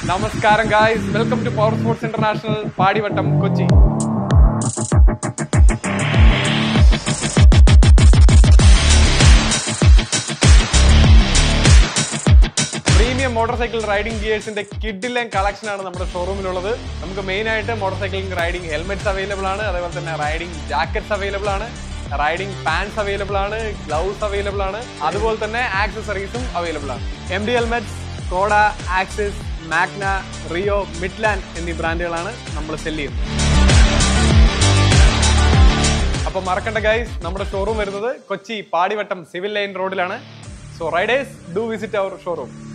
നമസ്കാരം guys welcome to power sports international Padivattom Kochi premium motor cycle riding ഗിയേഴ്സിന്റെ കിഡിലെ collection ആണ് നമ്മുടെ ഷോറൂമിലുള്ളത് നമുക്ക് മെയിൻ ആയിട്ട് motor cycling riding helmets available ആണ് അതേപോലെ തന്നെ റൈഡിംഗ് ജാക്കറ്റ്സ് അവൈലബിൾ ആണ് റൈഡിംഗ് പാൻസ് അവൈലബിൾ ആണ് ഗ്ലൗസ് അവൈലബിൾ ആണ് അതുപോലെ തന്നെ ആക്സസറീസും അവൈലബിൾ ആണ് എം ഡി ഹെൽമെറ്റ്സ് കോഡ ആക്സിസ് മാഗ്ന റിയോ മിഡ്ലാൻഡ് എന്നീ ബ്രാൻഡുകളാണ് നമ്മൾ സെല് ചെയ്യുന്നത് അപ്പൊ മറക്കണ്ട ഗൈസ് നമ്മുടെ ഷോറൂം വരുന്നത് കൊച്ചി പാടിവട്ടം സിവിൽ ലൈൻ റോഡിലാണ് so riders do visit our showroom